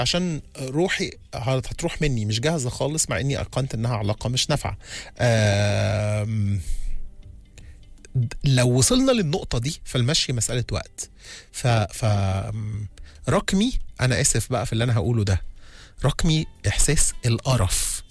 عشان روحي هتروح مني مش جاهزه خالص مع اني ايقنت انها علاقه مش نافعه آم، لو وصلنا للنقطه دي فالمشي مساله وقت ف ف م، رقمي انا اسف بقى في اللي انا هقوله ده رقمي احساس القرف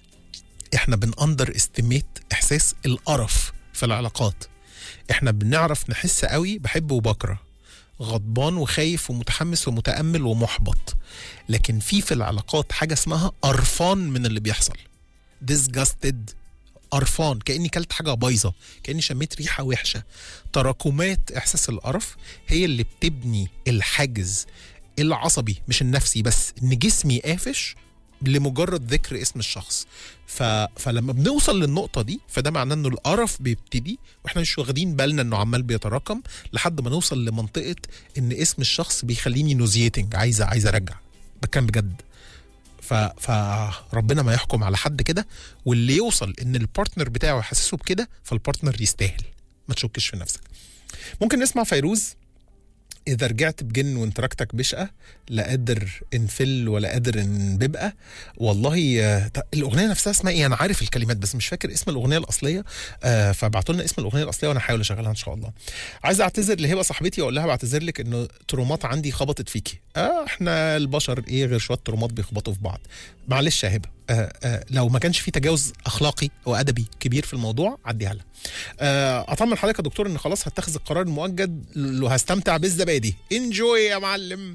احنا بن اندر استيميت احساس القرف في العلاقات احنا بنعرف نحس قوي بحب وبكره غضبان وخايف ومتحمس ومتامل ومحبط لكن في في العلاقات حاجه اسمها قرفان من اللي بيحصل disgusted قرفان كاني كلت حاجه بايظه كاني شميت ريحه وحشه تراكمات احساس القرف هي اللي بتبني الحاجز العصبي مش النفسي بس ان جسمي قافش لمجرد ذكر اسم الشخص ف... فلما بنوصل للنقطه دي فده معناه انه القرف بيبتدي واحنا مش واخدين بالنا انه عمال بيتراكم لحد ما نوصل لمنطقه ان اسم الشخص بيخليني نوزيتنج عايزه عايزه ارجع بكام بجد ف... فربنا ما يحكم على حد كده واللي يوصل ان البارتنر بتاعه يحسسه بكده فالبارتنر يستاهل ما تشكش في نفسك ممكن نسمع فيروز إذا رجعت بجن وانت ركتك بشقة لا قادر انفل ولا قادر ان ببقى والله آه، ط- الأغنية نفسها اسمها إيه أنا عارف الكلمات بس مش فاكر اسم الأغنية الأصلية آه فبعتوا لنا اسم الأغنية الأصلية وأنا هحاول أشغلها إن شاء الله عايز أعتذر لهبة صاحبتي وأقول لها بعتذر لك إنه ترومات عندي خبطت فيكي آه إحنا البشر إيه غير شوية ترومات بيخبطوا في بعض معلش يا هبة آه آه لو ما كانش في تجاوز أخلاقي وأدبي كبير في الموضوع عديها لها آه، اطمن حضرتك يا دكتور ان خلاص هتخذ القرار المؤجل وهستمتع بالزبادي انجوي يا معلم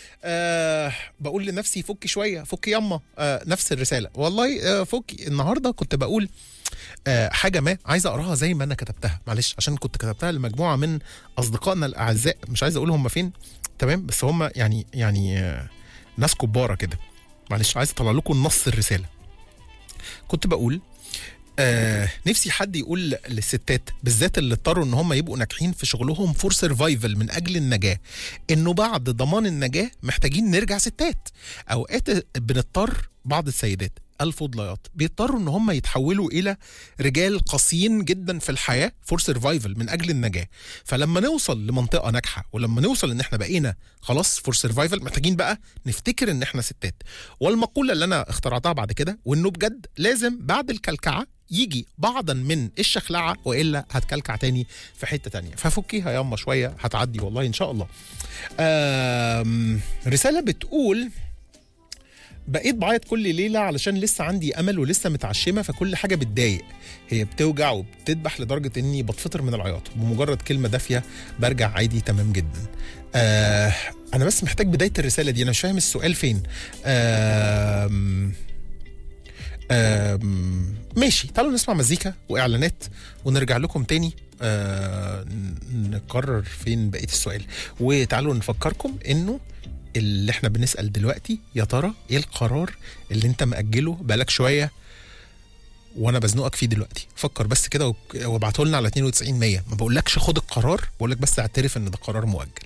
أه بقول لنفسي فكي شويه فكي يما أه نفس الرساله والله أه فكي النهارده كنت بقول أه حاجه ما عايز اقراها زي ما انا كتبتها معلش عشان كنت كتبتها لمجموعه من اصدقائنا الاعزاء مش عايز اقول هم فين تمام بس هم يعني يعني أه ناس كباره كده معلش عايز اطلع لكم نص الرساله كنت بقول آه نفسي حد يقول للستات بالذات اللي اضطروا ان هم يبقوا ناجحين في شغلهم فور سرفايفل من اجل النجاه انه بعد ضمان النجاه محتاجين نرجع ستات اوقات بنضطر بعض السيدات الفضليات بيضطروا ان هم يتحولوا الى رجال قاسيين جدا في الحياه فور سرفايفل من اجل النجاه فلما نوصل لمنطقه ناجحه ولما نوصل ان احنا بقينا خلاص فور سرفايفل محتاجين بقى نفتكر ان احنا ستات والمقوله اللي انا اخترعتها بعد كده وانه بجد لازم بعد الكلكعه يجي بعضا من الشخلعه والا هتكلكع تاني في حته تانية ففكيها ياما شويه هتعدي والله ان شاء الله. آم، رساله بتقول بقيت بعيط كل ليله علشان لسه عندي امل ولسه متعشمه فكل حاجه بتضايق هي بتوجع وبتدبح لدرجه اني بتفطر من العياط بمجرد كلمه دافيه برجع عادي تمام جدا آه انا بس محتاج بدايه الرساله دي انا مش فاهم السؤال فين آم آم ماشي تعالوا نسمع مزيكا واعلانات ونرجع لكم تاني آه ن- نقرر فين بقيه السؤال وتعالوا نفكركم انه اللي احنا بنسال دلوقتي يا ترى ايه القرار اللي انت مأجله بقالك شويه وانا بزنقك فيه دلوقتي فكر بس كده وك- وابعته لنا على 92 100 ما بقولكش خد القرار بقولك بس اعترف ان ده قرار مؤجل